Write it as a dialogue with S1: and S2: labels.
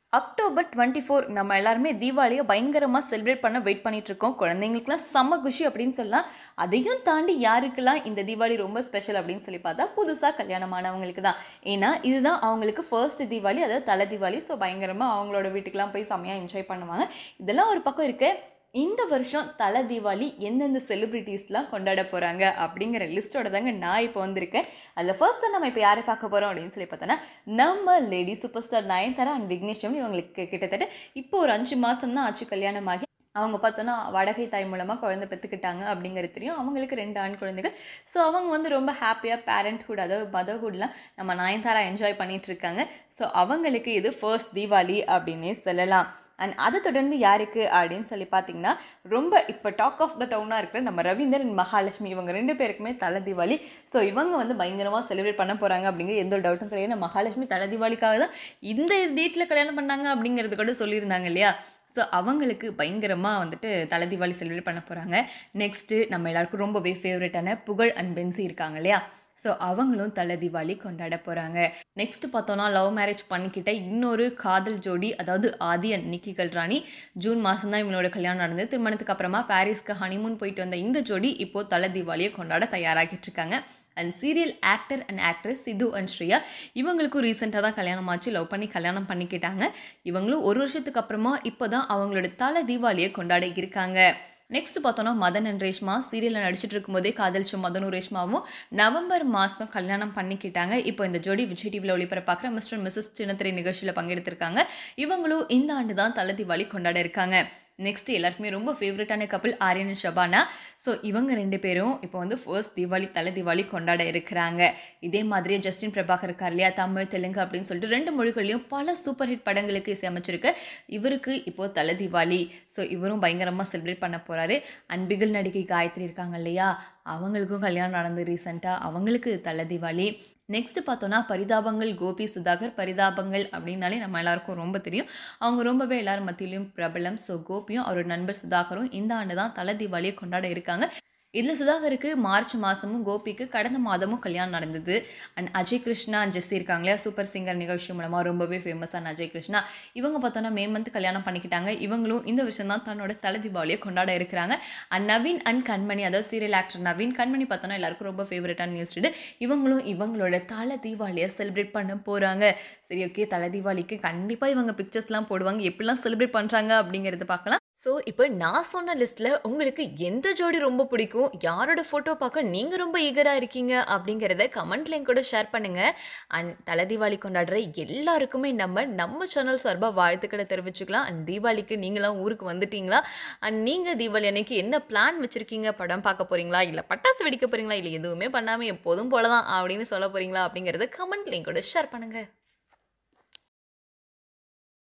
S1: October twenty four நம்ம எல்லாருமே தீபாவளியை பயங்கரமாக செலிப்ரேட் பண்ண வெயிட் பண்ணிட்டு இருக்கோம் குழந்தைங்களுக்குலாம் செம்ம குஷி அப்படின்னு சொல்லலாம் அதையும் தாண்டி யாருக்கெல்லாம் இந்த தீபாவளி ரொம்ப ஸ்பெஷல் அப்படின்னு சொல்லி பார்த்தா புதுசாக கல்யாணமானவங்களுக்கு தான் ஏன்னா இதுதான் அவங்களுக்கு ஃபர்ஸ்ட் தீபாவளி அதாவது தலை தீபாவளி ஸோ பயங்கரமாக அவங்களோட வீட்டுக்கெலாம் போய் செம்மையாக என்ஜாய் பண்ணுவாங்க இதெல்லாம் ஒரு பக்கம் இருக்கு இந்த வருஷம் தலை தீபாவளி எந்தெந்த செலிப்ரிட்டிஸ்லாம் கொண்டாட போகிறாங்க அப்படிங்கிற லிஸ்ட்டோட தாங்க நான் இப்போ வந்திருக்கேன் அதில் ஃபர்ஸ்ட் நம்ம இப்போ யாரை பார்க்க போகிறோம் அப்படின்னு சொல்லி பார்த்தோன்னா நம்ம lady super star Nayanthara and விக்னேஷ்வம் இவங்களுக்கு கிட்டத்தட்ட இப்போ ஒரு அஞ்சு மாதம் தான் ஆச்சு கல்யாணமாகி அவங்க பார்த்தோன்னா வடகை தாய் மூலமாக குழந்தை பெற்றுக்கிட்டாங்க அப்படிங்கிறது தெரியும் அவங்களுக்கு ரெண்டு ஆண் குழந்தைகள் ஸோ அவங்க வந்து ரொம்ப ஹாப்பியாக பேரண்ட்ஹுட் அதாவது மதர்ஹுட்லாம் நம்ம நயன்தாரா என்ஜாய் பண்ணிட்டு இருக்காங்க ஸோ அவங்களுக்கு இது ஃபர்ஸ்ட் தீபாவளி அப்படின்னே சொல்லலாம் அண்ட் அதை தொடர்ந்து யாருக்கு அப்படின்னு சொல்லி பார்த்தீங்கன்னா ரொம்ப இப்போ டாக் ஆஃப் த டவுனாக இருக்கிற நம்ம ரவீந்தர் அண்ட் மகாலட்சுமி இவங்க ரெண்டு பேருக்குமே தலை தீபாவளி ஸோ இவங்க வந்து பயங்கரமாக செலிப்ரேட் பண்ண போகிறாங்க அப்படிங்கிற எந்த ஒரு டவுட்டும் கிடையாது நம்ம மகாலட்சுமி தலை தீபாவளிக்காக தான் இந்த டேட்டில் கல்யாணம் பண்ணாங்க அப்படிங்கிறது கூட சொல்லியிருந்தாங்க இல்லையா ஸோ அவங்களுக்கு பயங்கரமாக வந்துட்டு தலை தீபாவளி செலிப்ரேட் பண்ண போகிறாங்க நெக்ஸ்ட்டு நம்ம எல்லாருக்கும் ரொம்பவே ஃபேவரட்டான புகழ் அண்ட் பென்சி இருக்காங்க இல்லையா ஸோ அவங்களும் தலை தீபாவளி கொண்டாட போகிறாங்க நெக்ஸ்ட் பார்த்தோன்னா லவ் மேரேஜ் பண்ணிக்கிட்ட இன்னொரு காதல் ஜோடி அதாவது ஆதி அண்ட் நிக்கி கல்ராணி ஜூன் மாதம் தான் இவங்களோட கல்யாணம் நடந்தது திருமணத்துக்கு அப்புறமா பாரிஸ்க்கு ஹனிமூன் போயிட்டு வந்த இந்த ஜோடி இப்போது தலை தீபாவளியை கொண்டாட தயாராகிட்டு இருக்காங்க and serial actor and actress Sidhu and Shreya இவங்களுக்கும் ரீசெண்டாக தான் கல்யாணம் ஆச்சு லவ் பண்ணி கல்யாணம் பண்ணிக்கிட்டாங்க இவங்களும் ஒரு வருஷத்துக்கு அப்புறமா இப்போ தான் அவங்களோட தலை தீபாவளியை கொண்டாட இருக்காங்க நெக்ஸ்ட் பார்த்தோன்னா மதன் அண்ட் ரேஷ்மா சீரியலில் நடிச்சிட்டு இருக்கும்போதே காதலிச்ச மதனும் ரேஷ்மாவும் நவம்பர் மாதம் கல்யாணம் பண்ணிக்கிட்டாங்க இப்போ இந்த ஜோடி விஜய் டிவியில் ஒளிபரப்பாக்குற மிஸ்டர் மிஸ்ஸஸ் சின்னத்திரை நிகழ்ச்சியில் பங்கெடுத்திருக்காங்க இவங்களும் இந்த ஆண்டு தான் தலை தீபாவளி கொண்டாட இருக்காங்க நெக்ஸ்ட் எல்லாருக்குமே ரொம்ப ஃபேவரட்டான couple Aryan and Shabana so இவங்க ரெண்டு பேரும் இப்போ வந்து ஃபர்ஸ்ட் தீபாவளி தலை தீபாவளி கொண்டாட இருக்கிறாங்க இதே மாதிரியே ஜஸ்டின் பிரபாகர் இருக்கார் இல்லையா தமிழ் தெலுங்கு அப்படின்னு சொல்லிட்டு ரெண்டு மொழிகள்லையும் பல சூப்பர் ஹிட் படங்களுக்கு இசையமைச்சிருக்கு இவருக்கு இப்போது தலை தீபாவளி ஸோ இவரும் பயங்கரமாக செலிப்ரேட் பண்ண போகிறாரு அன்பிகள் நடிகை காயத்ரி இருக்காங்க இல்லையா அவங்களுக்கும் கல்யாணம் நடந்து ரீசெண்டாக அவங்களுக்கு தலை தீபாவளி நெக்ஸ்ட் பார்த்தோன்னா பரிதாபங்கள் கோபி சுதாகர் பரிதாபங்கள் அப்படின்னாலே நம்ம எல்லாருக்கும் ரொம்ப தெரியும் அவங்க ரொம்பவே எல்லாரும் மத்தியிலையும் பிரபலம் ஸோ கோபியும் அவரோட நண்பர் சுதாகரும் இந்த ஆண்டு தான் தலை தீபாவளியை கொண்டாட இருக்காங்க இதில் சுதாகருக்கு மார்ச் மாதமும் கோபிக்கு கடந்த மாதமும் கல்யாணம் நடந்தது and Ajay Krishna and Jessie இருக்காங்க இல்லையா சூப்பர் சிங்கர் நிகழ்ச்சி மூலமாக ரொம்பவே ஃபேமஸான அஜய் கிருஷ்ணா இவங்க பார்த்தோன்னா மே மந்த் கல்யாணம் பண்ணிக்கிட்டாங்க இவங்களும் இந்த விஷயம் தான் தன்னோட தலை தீபாவளியை கொண்டாட இருக்கிறாங்க அண்ட் நவீன் அண்ட் கண்மணி அதாவது சீரியல் ஆக்டர் நவீன் கண்மணி பார்த்தோன்னா எல்லாருக்கும் ரொம்ப ஃபேவரட்டான நியூஸ் ரீடு இவங்களும் இவங்களோட தலை தீபாவளியை செலிப்ரேட் பண்ண போகிறாங்க சரி ஓகே தலை தீபாவளிக்கு கண்டிப்பாக இவங்க பிக்சர்ஸ்லாம் போடுவாங்க எப்படிலாம் செலிப்ரேட் பண்ணுறாங்க அப்படிங்கிறத பார்க்கலாம் ஸோ இப்போ நான் சொன்ன லிஸ்ட்டில் உங்களுக்கு எந்த ஜோடி ரொம்ப பிடிக்கும் யாரோட ஃபோட்டோ பார்க்க நீங்கள் ரொம்ப ஈகராக இருக்கீங்க அப்படிங்கிறத கமெண்ட்லேயும் கூட ஷேர் பண்ணுங்கள் அண்ட் தலை தீபாவளி கொண்டாடுற எல்லாருக்குமே நம்ம நம்ம சேனல் சார்பாக வாழ்த்துக்களை தெரிவிச்சுக்கலாம் அண்ட் தீபாவளிக்கு நீங்களாம் ஊருக்கு வந்துட்டீங்களா அண்ட் நீங்கள் தீபாவளி அன்னைக்கு என்ன பிளான் வச்சுருக்கீங்க படம் பார்க்க போகிறீங்களா இல்லை பட்டாசு வெடிக்க போகிறீங்களா இல்லை எதுவுமே பண்ணாமல் எப்போதும் போல தான் அப்படின்னு சொல்ல போகிறீங்களா அப்படிங்கிறத கமெண்ட்லேயும் கூட ஷேர் பண்ணுங்கள்